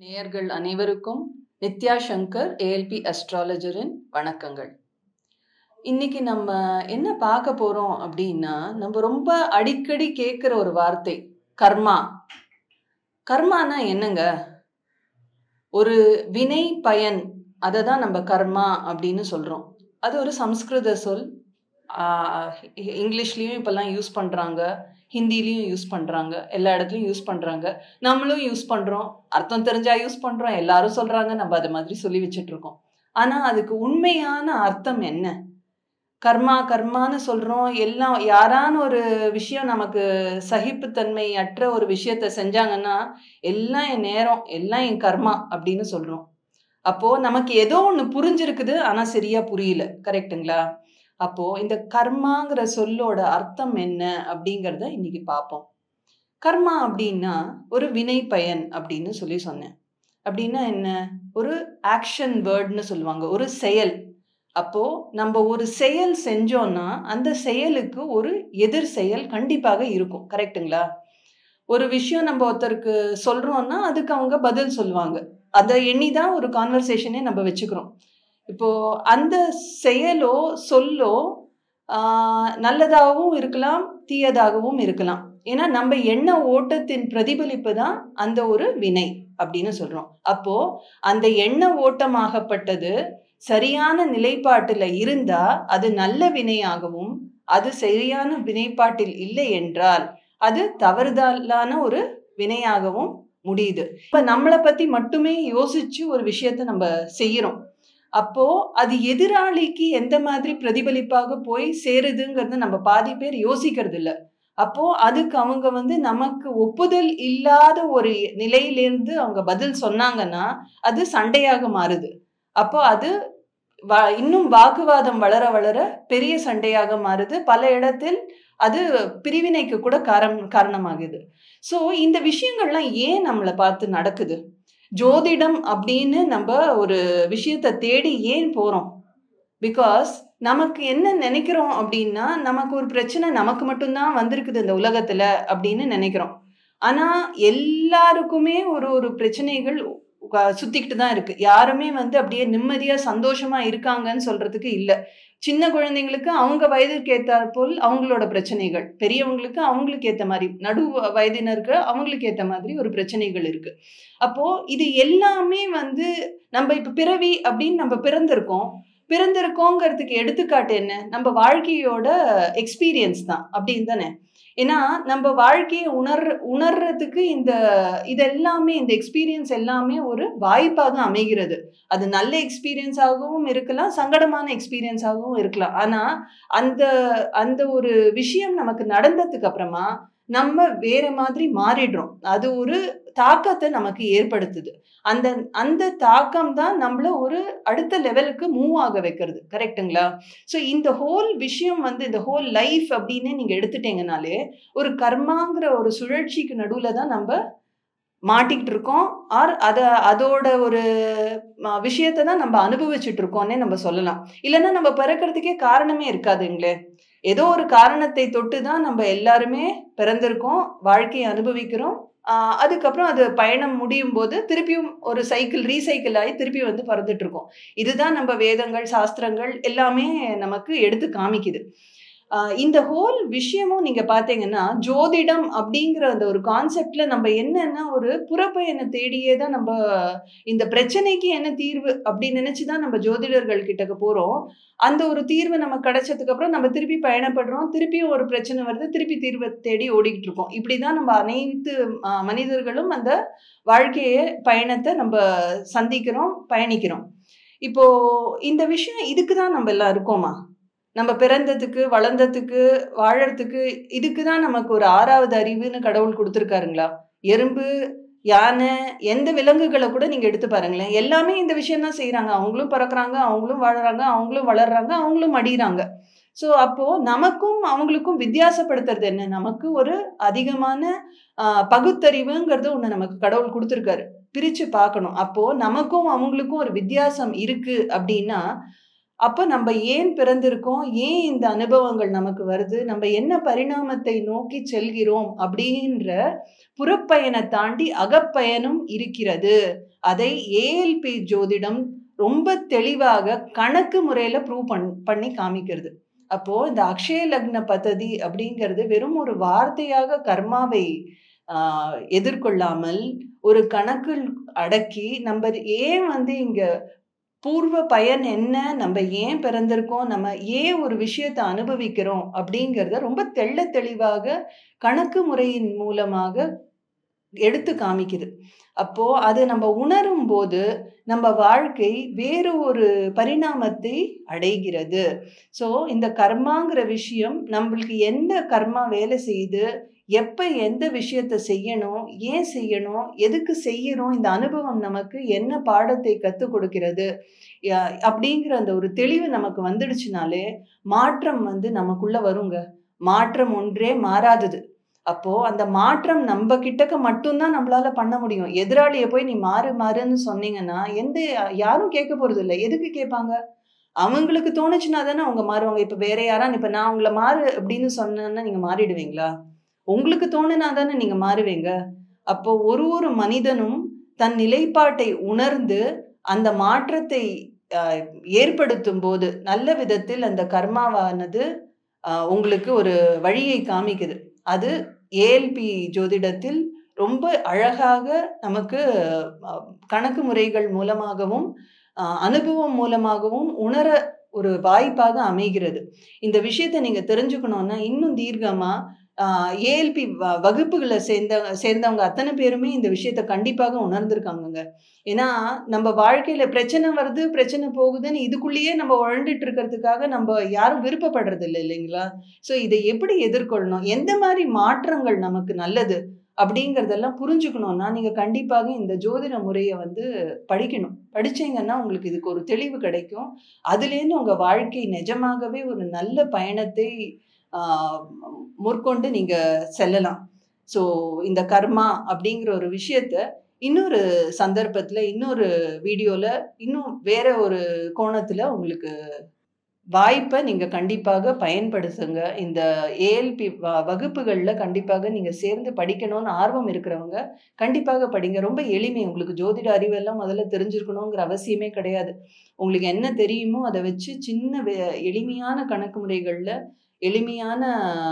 நேயர்கள் அனைவருக்கும் நித்யா சங்கர் ஏஎல்பி அஸ்ட்ராலஜரின் வணக்கங்கள் இன்னைக்கு நம்ம என்ன பார்க்க போறோம் அப்படின்னா நம்ம ரொம்ப அடிக்கடி கேட்குற ஒரு வார்த்தை கர்மா கர்மானா என்னங்க ஒரு வினை பயன் அதை தான் நம்ம கர்மா அப்படின்னு சொல்றோம் அது ஒரு சம்ஸ்கிருத சொல் ஆஹ் இங்கிலீஷ்லயும் இப்பெல்லாம் யூஸ் பண்றாங்க ஹிந்திலையும் யூஸ் பண்றாங்க எல்லா இடத்துலயும் யூஸ் பண்றாங்க நம்மளும் யூஸ் பண்றோம் அர்த்தம் தெரிஞ்சா யூஸ் பண்றோம் எல்லாரும் சொல்றாங்க நம்ம அது மாதிரி சொல்லி வச்சுட்டு இருக்கோம் ஆனா அதுக்கு உண்மையான அர்த்தம் என்ன கர்மா கர்மான்னு சொல்றோம் எல்லாம் யாரான ஒரு விஷயம் நமக்கு சகிப்புத்தன்மை அற்ற ஒரு விஷயத்த செஞ்சாங்கன்னா எல்லாம் என் நேரம் எல்லாம் என் கர்மா அப்படின்னு சொல்றோம் அப்போ நமக்கு ஏதோ ஒன்று புரிஞ்சிருக்குது ஆனா சரியா புரியல கரெக்ட்டுங்களா அப்போ இந்த கர்மாங்கிற சொல்லோட அர்த்தம் என்ன அப்படிங்கிறத இன்னைக்கு பார்ப்போம் கர்மா அப்படின்னா ஒரு வினை பயன் அப்படின்னு சொல்லி சொன்னேன் அப்படின்னா என்ன ஒரு ஆக்ஷன் வேர்ட்னு சொல்லுவாங்க ஒரு செயல் அப்போ நம்ம ஒரு செயல் செஞ்சோம்னா அந்த செயலுக்கு ஒரு எதிர் செயல் கண்டிப்பாக இருக்கும் கரெக்ட்டுங்களா ஒரு விஷயம் நம்ம ஒருத்தருக்கு சொல்றோம்னா அதுக்கு அவங்க பதில் சொல்லுவாங்க அதை எண்ணி தான் ஒரு கான்வர்சேஷனே நம்ம வச்சுக்கிறோம் இப்போ அந்த செயலோ சொல்லோ நல்லதாகவும் இருக்கலாம் தீயதாகவும் இருக்கலாம் ஏன்னா நம்ம எண்ண ஓட்டத்தின் பிரதிபலிப்பு தான் அந்த ஒரு வினை அப்படின்னு சொல்றோம் அப்போ அந்த எண்ண ஓட்டமாகப்பட்டது சரியான நிலைப்பாட்டில் இருந்தா அது நல்ல வினையாகவும் அது சரியான வினைப்பாட்டில் இல்லை என்றால் அது தவறுதலான ஒரு வினையாகவும் முடியுது இப்ப நம்மளை பத்தி மட்டுமே யோசிச்சு ஒரு விஷயத்த நம்ம செய்யறோம் அப்போ அது எதிராளிக்கு எந்த மாதிரி பிரதிபலிப்பாக போய் சேருதுங்கிறத நம்ம பாதி பேர் யோசிக்கிறது இல்லை அப்போ அதுக்கு அவங்க வந்து நமக்கு ஒப்புதல் இல்லாத ஒரு நிலையிலிருந்து அவங்க பதில் சொன்னாங்கன்னா அது சண்டையாக மாறுது அப்போ அது இன்னும் வாக்குவாதம் வளர வளர பெரிய சண்டையாக மாறுது பல இடத்தில் அது பிரிவினைக்கு கூட காரணம் காரணமாகுது ஸோ இந்த விஷயங்கள்லாம் ஏன் நம்மளை பார்த்து நடக்குது ஜோதிடம் அப்படின்னு நம்ம ஒரு விஷயத்த தேடி ஏன் போறோம் பிகாஸ் நமக்கு என்ன நினைக்கிறோம் அப்படின்னா நமக்கு ஒரு பிரச்சனை நமக்கு மட்டும்தான் வந்திருக்குது இந்த உலகத்துல அப்படின்னு நினைக்கிறோம் ஆனா எல்லாருக்குமே ஒரு ஒரு பிரச்சனைகள் சுத்திக்கிட்டு தான் இருக்கு யாருமே வந்து அப்படியே நிம்மதியா சந்தோஷமா இருக்காங்கன்னு சொல்றதுக்கு இல்லை சின்ன குழந்தைங்களுக்கு அவங்க வயதுக்கு ஏற்றாற்போல் அவங்களோட பிரச்சனைகள் பெரியவங்களுக்கு அவங்களுக்கு ஏற்ற மாதிரி நடு வயதினருக்கு அவங்களுக்கு ஏற்ற மாதிரி ஒரு பிரச்சனைகள் இருக்கு அப்போ இது எல்லாமே வந்து நம்ம இப்ப பிறவி அப்படின்னு நம்ம பிறந்திருக்கோம் பிறந்திருக்கோங்கிறதுக்கு எடுத்துக்காட்டு என்ன நம்ம வாழ்க்கையோட எக்ஸ்பீரியன்ஸ் தான் அப்படின்னு தானே ஏன்னா நம்ம வாழ்க்கையை உணர் உணர்றதுக்கு இந்த இதெல்லாமே இந்த எக்ஸ்பீரியன்ஸ் எல்லாமே ஒரு வாய்ப்பாக அமைகிறது அது நல்ல எக்ஸ்பீரியன்ஸாகவும் இருக்கலாம் சங்கடமான எக்ஸ்பீரியன்ஸாகவும் இருக்கலாம் ஆனா அந்த அந்த ஒரு விஷயம் நமக்கு நடந்ததுக்கு அப்புறமா நம்ம வேற மாதிரி மாறிடுறோம் அது ஒரு தாக்கத்தை நமக்கு ஏற்படுத்துது அந்த அந்த தாக்கம் தான் நம்மள ஒரு அடுத்த லெவலுக்கு மூவ் ஆக வைக்கிறது கரெக்டுங்களா ஸோ இந்த ஹோல் விஷயம் வந்து இந்த ஹோல் லைஃப் அப்படின்னு நீங்க எடுத்துட்டீங்கனாலே ஒரு கர்மாங்கிற ஒரு சுழற்சிக்கு நடுவில் தான் நம்ம மாட்டிக்கிட்டு இருக்கோம் ஆர் அதை அதோட ஒரு விஷயத்தை தான் நம்ம அனுபவிச்சுட்டு இருக்கோம்னே நம்ம சொல்லலாம் இல்லைன்னா நம்ம பிறக்கிறதுக்கே காரணமே இருக்காதுங்களே ஏதோ ஒரு காரணத்தை தொட்டு தான் நம்ம எல்லாருமே பிறந்திருக்கோம் வாழ்க்கையை அனுபவிக்கிறோம் அதுக்கப்புறம் அது பயணம் முடியும் போது திருப்பியும் ஒரு சைக்கிள் ரீசைக்கிள் ஆகி திருப்பி வந்து பறந்துட்டு இருக்கோம் இதுதான் நம்ம வேதங்கள் சாஸ்திரங்கள் எல்லாமே நமக்கு எடுத்து காமிக்குது இந்த ஹோல் விஷயமும் நீங்க பாத்தீங்கன்னா ஜோதிடம் அப்படிங்கிற அந்த ஒரு கான்செப்ட்ல நம்ம என்னன்னா ஒரு புறப்பயனை தேடியே தான் நம்ம இந்த பிரச்சனைக்கு என்ன தீர்வு அப்படின்னு நினைச்சுதான் நம்ம ஜோதிடர்கள் கிட்டக்க போறோம் அந்த ஒரு தீர்வு நமக்கு கிடைச்சதுக்கு அப்புறம் நம்ம திருப்பி பயணப்படுறோம் திருப்பியும் ஒரு பிரச்சனை வருது திருப்பி தீர்வை தேடி ஓடிக்கிட்டு இருக்கோம் இப்படிதான் நம்ம அனைத்து மனிதர்களும் அந்த வாழ்க்கைய பயணத்தை நம்ம சந்திக்கிறோம் பயணிக்கிறோம் இப்போ இந்த விஷயம் இதுக்கு தான் நம்ம எல்லாம் இருக்கோமா நம்ம பிறந்ததுக்கு வளர்ந்ததுக்கு வாழறதுக்கு இதுக்கு தான் நமக்கு ஒரு ஆறாவது அறிவுன்னு கடவுள் கொடுத்துருக்காருங்களா எறும்பு யானை எந்த விலங்குகளை கூட நீங்க எடுத்து பாருங்களேன் எல்லாமே இந்த விஷயம் தான் செய்யறாங்க அவங்களும் பிறக்கிறாங்க அவங்களும் வாழறாங்க அவங்களும் வளர்றாங்க அவங்களும் மடிகிறாங்க ஸோ அப்போ நமக்கும் அவங்களுக்கும் வித்தியாசப்படுத்துறது என்ன நமக்கு ஒரு அதிகமான பகுத்தறிவுங்கிறது ஒன்று நமக்கு கடவுள் கொடுத்துருக்காரு பிரிச்சு பார்க்கணும் அப்போ நமக்கும் அவங்களுக்கும் ஒரு வித்தியாசம் இருக்கு அப்படின்னா அப்ப நம்ம ஏன் பிறந்திருக்கோம் ஏன் இந்த அனுபவங்கள் நமக்கு வருது நம்ம என்ன பரிணாமத்தை நோக்கி செல்கிறோம் அப்படின்ற புறப்பயனை தாண்டி அகப்பயனும் இருக்கிறது அதை ஏஎல்பி ஜோதிடம் ரொம்ப தெளிவாக கணக்கு முறையில ப்ரூவ் பண் பண்ணி காமிக்கிறது அப்போ இந்த அக்ஷய லக்ன பദ്ധதி அப்படிங்கிறது வெறும் ஒரு வார்த்தையாக கர்மாவை ஆஹ், எதிர்கொள்ளாமல் ஒரு கணக்கில் அடக்கி நம்ம ஏன் வந்து இங்க பூர்வ பயன் என்ன நம்ம ஏன் பிறந்திருக்கோம் நம்ம ஏன் ஒரு விஷயத்தை அனுபவிக்கிறோம் அப்படிங்கிறத ரொம்ப தெள்ள தெளிவாக கணக்கு முறையின் மூலமாக எடுத்து காமிக்குது அப்போ அது நம்ம உணரும் போது நம்ம வாழ்க்கை வேறு ஒரு பரிணாமத்தை அடைகிறது ஸோ இந்த கர்மாங்கிற விஷயம் நம்மளுக்கு எந்த கர்மா வேலை செய்யுது எப்ப எந்த விஷயத்த செய்யணும் ஏன் செய்யணும் எதுக்கு செய்யறோம் இந்த அனுபவம் நமக்கு என்ன பாடத்தை கற்றுக் கொடுக்கிறது யா- அப்படிங்கிற அந்த ஒரு தெளிவு நமக்கு வந்துடுச்சுனாலே மாற்றம் வந்து நமக்குள்ள வருங்க மாற்றம் ஒன்றே மாறாதது அப்போ அந்த மாற்றம் நம்ம கிட்டக்க மட்டும்தான் நம்மளால பண்ண முடியும் எதிராளியை போய் நீ மாறு மாறுன்னு சொன்னீங்கன்னா எந்த யாரும் கேட்க போறது இல்லை எதுக்கு கேட்பாங்க அவங்களுக்கு தோணுச்சுன்னா தானே அவங்க மாறுவாங்க இப்ப வேற யாரா இப்ப நான் உங்களை மாறு அப்படின்னு சொன்னேன்னா நீங்க மாறிடுவீங்களா உங்களுக்கு தோணுனா தானே நீங்க மாறுவீங்க அப்போ ஒரு ஒரு மனிதனும் தன் நிலைப்பாட்டை உணர்ந்து அந்த மாற்றத்தை ஆஹ், ஏற்படுத்தும் போது நல்ல விதத்தில் அந்த கர்மாவானது ஆஹ், உங்களுக்கு ஒரு வழியை காமிக்குது அது ஏஎல்பி ஜோதிடத்தில் ரொம்ப அழகாக நமக்கு அஹ், கணக்கு முறைகள் மூலமாகவும் அஹ், அனுபவம் மூலமாகவும் உணர ஒரு வாய்ப்பாக அமைகிறது இந்த விஷயத்தை நீங்க தெரிஞ்சுக்கணும்னா இன்னும் தீர்க்கமா ஏஎல்பி வகுப்புகளை சேர்ந்த சேர்ந்தவங்க அத்தனை பேருமே இந்த விஷயத்த கண்டிப்பாக உணர்ந்திருக்காங்கங்க ஏன்னா நம்ம வாழ்க்கையில பிரச்சனை வருது பிரச்சனை போகுதுன்னு இதுக்குள்ளேயே நம்ம உழண்டுட்டு இருக்கிறதுக்காக நம்ம யாரும் விருப்பப்படுறது இல்லை இல்லைங்களா ஸோ இதை எப்படி எதிர்கொள்ளணும் எந்த மாதிரி மாற்றங்கள் நமக்கு நல்லது அப்படிங்கிறதெல்லாம் புரிஞ்சுக்கணும்னா நீங்க கண்டிப்பாக இந்த ஜோதிட முறையை வந்து படிக்கணும் படிச்சீங்கன்னா உங்களுக்கு இதுக்கு ஒரு தெளிவு கிடைக்கும் அதுலேருந்து உங்க வாழ்க்கை நிஜமாகவே ஒரு நல்ல பயணத்தை ஆஹ், முற்கொண்டு நீங்க செல்லலாம் ஸோ இந்த கர்மா அப்படிங்கிற ஒரு விஷயத்த இன்னொரு சந்தர்ப்பத்துல இன்னொரு வீடியோல இன்னும் வேற ஒரு கோணத்துல உங்களுக்கு வாய்ப்பை நீங்க கண்டிப்பாக பயன்படுத்துங்க இந்த ஏஎல்பி வகுப்புகள்ல கண்டிப்பாக நீங்க சேர்ந்து படிக்கணும்னு ஆர்வம் இருக்கிறவங்க கண்டிப்பாக படிங்க ரொம்ப எளிமை உங்களுக்கு ஜோதிட அறிவெல்லாம் முதல்ல தெரிஞ்சிருக்கணுங்கிற அவசியமே கிடையாது உங்களுக்கு என்ன தெரியுமோ அதை வச்சு சின்ன வே- எளிமையான கணக்கு முறைகள்ல எளிமையான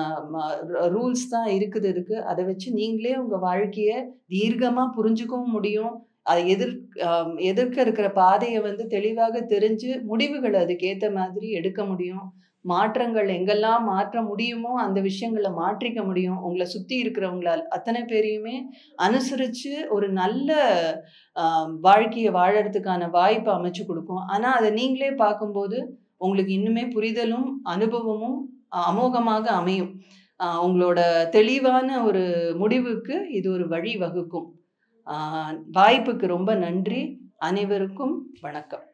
ரூல்ஸ் தான் இருக்குது இருக்கு அதை வச்சு நீங்களே உங்க வாழ்க்கைய தீர்க்கமா புரிஞ்சுக்கவும் முடியும் அதை எதிர் ஆம், எதிர்க்க இருக்கிற பாதையை வந்து தெளிவாக தெரிஞ்சு முடிவுகளை அதுக்கேத்த மாதிரி எடுக்க முடியும் மாற்றங்கள் எங்கெல்லாம் மாற்ற முடியுமோ அந்த விஷயங்களை மாற்றிக்க முடியும் உங்களை சுத்தி இருக்கிறவங்களால் அத்தனை பேரையுமே அனுசரிச்சு ஒரு நல்ல ஆம், வாழ்க்கையை வாழறதுக்கான வாய்ப்பை அமைச்சு கொடுக்கும் ஆனா அதை நீங்களே பார்க்கும்போது உங்களுக்கு இன்னுமே புரிதலும் அனுபவமும் அஹ், அமோகமாக அமையும் ஆஹ், உங்களோட தெளிவான ஒரு முடிவுக்கு இது ஒரு வழி வகுக்கும் ஆஹ், வாய்ப்புக்கு ரொம்ப நன்றி அனைவருக்கும் வணக்கம்